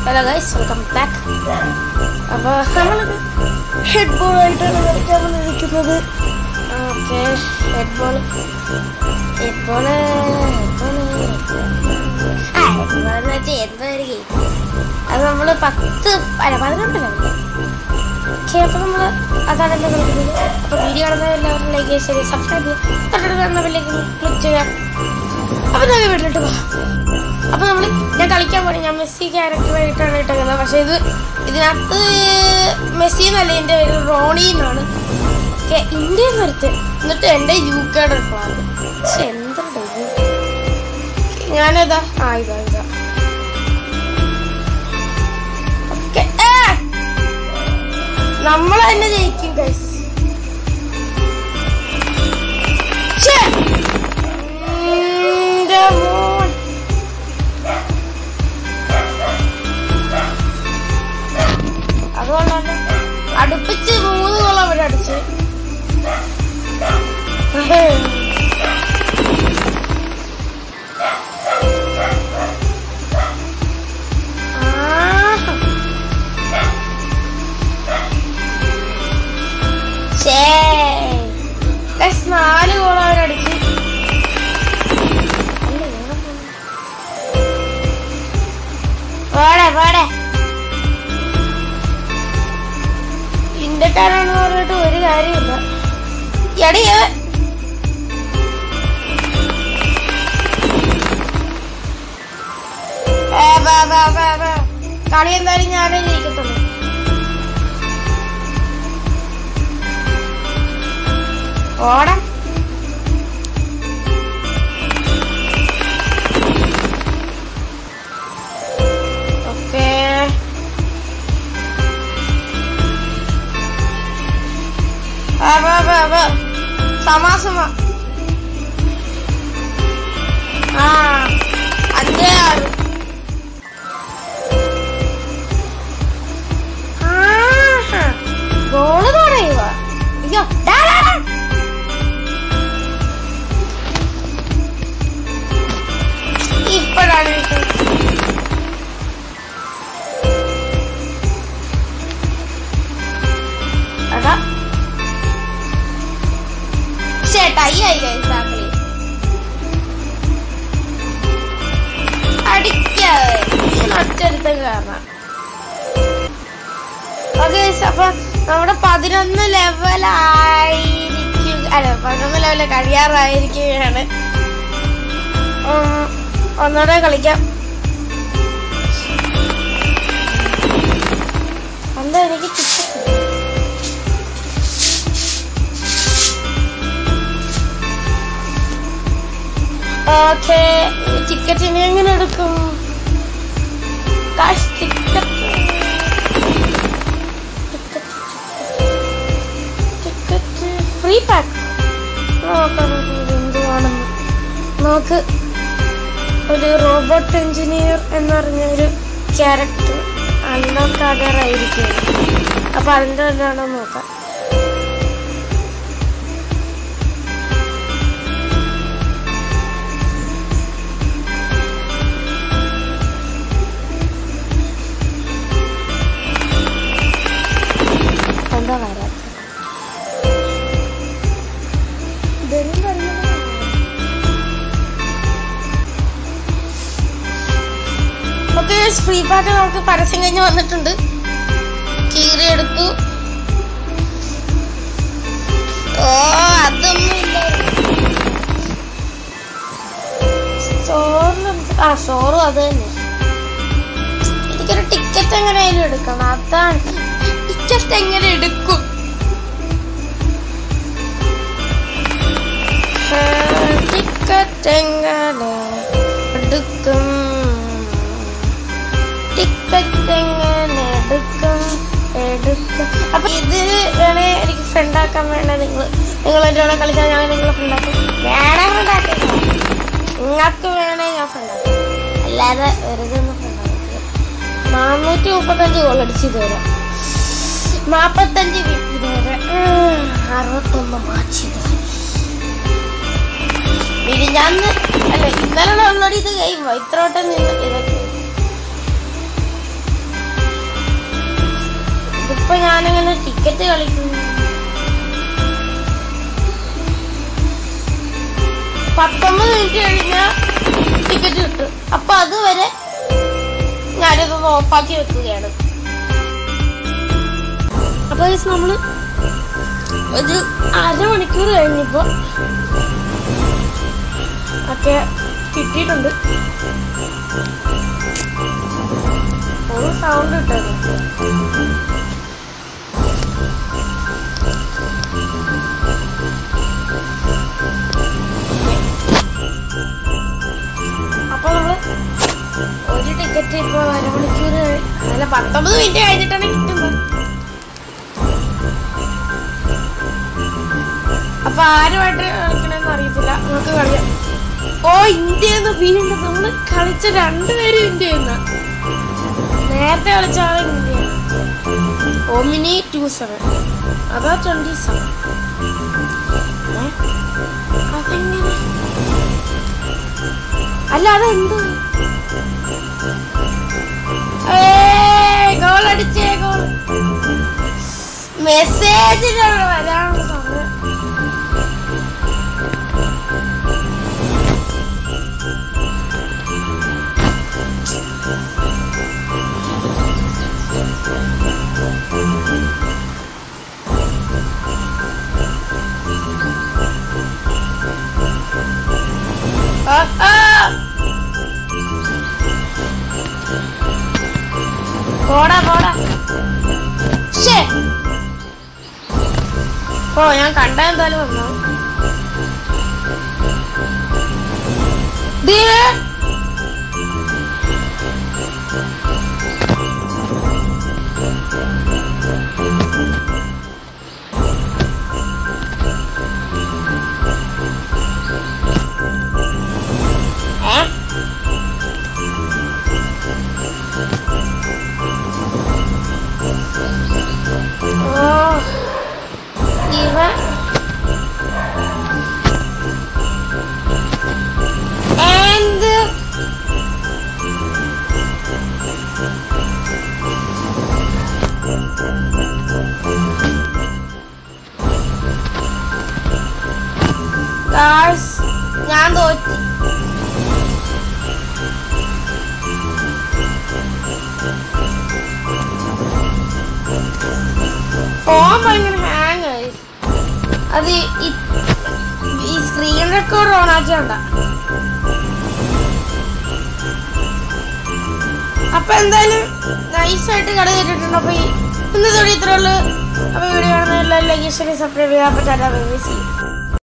Hello guys welcome back അപ്പോൾ നമ്മളത് head ball ആയിട്ടാണ് കളിക്കാൻ വന്നിരിക്കുന്നത് okay head ball head ball ആ ഹെഡ് ബോൾ എന്ന് വെച്ചാൽ എന്തോ ഒരു ഗെയിം അത് നമ്മൾ പത്ത് അല്ല പതിനൊന്നിലാണ് ഓക്കെ അപ്പോൾ നമ്മൾ അതാണ് എൻ്റെ കളിക്കുന്നത് അപ്പോൾ വീഡിയോ കാണുന്ന എല്ലാവരും ലൈക്ക് ചെയ്യുക ശരി സബ്സ്ക്രൈബ് ചെയ്യുക തൊട്ടടുത്ത് കാണുന്ന ബില്ലേക്ക് ക്ലിക്ക് ചെയ്യുക അപ്പോൾ നമുക്ക് വീട്ടിലിട്ട് പോകാം അപ്പൊ നമ്മള് ഞാൻ കളിക്കാൻ പോണേ ഞാൻ മെസ്സി ക്യാരക്ടറായിട്ടാണ് ഇട്ടേക്കുന്നത് പക്ഷെ ഇത് ഇതിനകത്ത് മെസ്സി എന്നല്ല എൻ്റെ പേര് റോണി എന്നാണ് ഓക്കെ ഇന്ത്യയിൽ നിർത്ത് എന്നിട്ട് എൻ്റെ യു കെയുടെ ഫ്ലാഗ് പക്ഷെ എന്തുണ്ട് ഇത് ഞാനതാ ആ ഇതാ ഇതാ ഓക്കെ നമ്മൾ തന്നെ ജയിക്കും ഗൈസ് മോൻ അതുകൊണ്ടാണ് അടുപ്പിച്ച് മൂന്ന് ഗോൾ അവിടെ അടിച്ച് ആഹാ. ഛേ. Guys, നാല് ഗോൾ അവരടിച്ച് അല്ല, എവിടെ പോയി? പോടെ പോടെ ഇന്ത്യക്കാരാണെന്ന് പറഞ്ഞിട്ട് ഒരു കാര്യമില്ല എടി ഏ- ഏ, ബാ, ബാ, ബാ, ബാ. കളി എന്തായാലും ഞാനേ ജയിക്കത്തുള്ളൂ ഓടാ ഓക്കേ ആ, വാ, വാ, വാ. സമ സമ ആ അഞ്ചേ ആറ് ആഹാ. ഗോള് തടയുക അയ്യോ ഡാ, ഡാ, ഡാ. ഇപ്പോഴാണ് കിട്ടുന്നത്. എടാ ചേട്ടാ ഈ ആയി എക്സാമ്പിൾ അടിക്കാതെ ഒറ്റടുത്ത കാരണം ഓക്കെ അപ്പൊ നമ്മുടെ പതിനൊന്ന് ലെവലായിരിക്കും അല്ല പതിനൊന്ന് ലെവല് കഴിയാറായിരിക്കുകയാണ് ഉം, ഒന്നുകൂടെ കളിക്കാം എന്താ എനിക്ക് കിട്ടും ഓക്കെ ടിക്കറ്റിന് എങ്ങനെ എടുക്കും കാശ് ടിക്കറ്റ് ടിക്കറ്റ് ഫ്രീ പാക്ക് നോക്കാം നമുക്ക് ഇത് എന്തുവാണെന്ന് നമുക്ക് ഒരു റോബോട്ട് എഞ്ചിനീയർ എന്ന് പറഞ്ഞ ഒരു ക്യാരക്ടർ അൺലോക്ക് ആകാറായിരിക്കും അപ്പൊ അതിന്റെ എന്താണോ നോക്കാം എന്താ വരാത്ത ഇതൊന്നും പറയുന്നത് ഓക്കെ ഫ്രീ പാട്ട് നമുക്ക് പരസ്യം കഴിഞ്ഞ് വന്നിട്ടുണ്ട് കീറി എടുത്തു ഓ അതൊന്നും ഇല്ല സ്റ്റോറിൽ ആ സ്റ്റോറും അത് തന്നെ എനിക്കൊരു ടിക്കറ്റ് എങ്ങനെയായാലും എടുക്കണം അതാണ് ടിക്കറ്റ് എങ്ങനെ എടുക്കും ടിക്കറ്റ് എങ്ങനെ എടുക്കും ടിക്കറ്റ് എങ്ങനെ എടുക്കും എടുക്കും അപ്പൊ ഇത് വേണേ എനിക്ക് ഫ്രണ്ട് ആക്കാൻ വേണ്ട നിങ്ങൾ നിങ്ങൾ എൻ്റെ കൂടെ കളിച്ചാൽ ഞാൻ നിങ്ങളെ ഫ്രണ്ട് ആക്കും വേണേ ഫ്രണ്ട് ആക്കാം നിങ്ങൾക്ക് വേണേ ഞാൻ ഫ്രണ്ട് ആക്കാം അല്ലാതെ വെറുതെ ഒന്നും ഫ്രണ്ട് ആക്കില്ല നാനൂറ്റി മുപ്പത്തഞ്ച് ഗോൾ അടിച്ച് ഇതുവരെ നാപ്പത്തഞ്ച് ഇതുവരെ ഉം, അറുപത്തൊന്ന് മാച്ച് ഇതുവരെ മിനിഞ്ഞാന്ന് അല്ല ഇന്നലെ ഡൗൺലോഡ് ചെയ്ത് കഴിയുമ്പോ ഇത്ര വട്ടം നിന്ന് ഇതൊക്കെ ഞാനിങ്ങനെ ടിക്കറ്റ് കളിക്കുന്നു പത്തൊമ്പത് മിനിറ്റ് കഴിഞ്ഞാൽ ടിക്കറ്റ് കിട്ടും അപ്പൊ അതുവരെ ഞാനിതൊന്ന് ഓഫാക്കി വെക്കുകയാണ് അപ്പൊ guys നമ്മള് ഒരു അരമണിക്കൂർ കഴിഞ്ഞപ്പോ ഒക്കെ കിട്ടിയിട്ടുണ്ട് ഒരു സൗണ്ട് കിട്ടുന്നു അപ്പൊ നമ്മള് ഒരു ടിക്കറ്റ് ഇപ്പൊ അരമണിക്കൂർ കഴി- അല്ല പത്തൊമ്പത് മിനിറ്റ് കഴിഞ്ഞിട്ടാണ് കിട്ടുന്നത് അപ്പൊ ആരുമായിട്ട് കളിക്കണമെന്ന് അറിയത്തില്ല നമുക്ക് കളിയാം ഓ ഇന്ത്യ വീണ്ടും നമ്മള് കളിച്ച രണ്ടുപേരും ഇന്ത്യ നേരത്തെ കളിച്ച ആള് ഇന്ത്യ ഒമിനി ടു സെവൻ അതോ ട്വന്റി സെവൻ അതെങ്ങനെ അല്ല അതെന്ത് ഗോൾ അടിച്ചേ ഗോൾ മെസ്സേജിലാണ് വരാനുള്ള സമയം ആ, ആ. പോടാ പോടാ ശ്ശേ. ഓ ഞാൻ കണ്ട എന്തായാലും വന്നു ദീപേ ഏ ഓ ഇവ എന്ത് Guys, ഞാൻ തോറ്റി ഫോൺ ഭയങ്കര ഹാങ് ആയി അത് ഈ- ഈ സ്ക്രീൻ റെക്കോർഡ് ഓൺ ആക്കിയോണ്ട അപ്പൊ എന്തായാലും നൈസായിട്ട് കളി കേട്ടിട്ടുണ്ട് അപ്പൊ ഈ ഇന്നത്തോടെ ഇത്രയുള്ളൂ അപ്പൊ വീഡിയോ കാണുന്ന എല്ലാവരും ലൈക്ക് സബ്സ്ക്രൈബ് ചെയ്യാൻ പറ്റാത്ത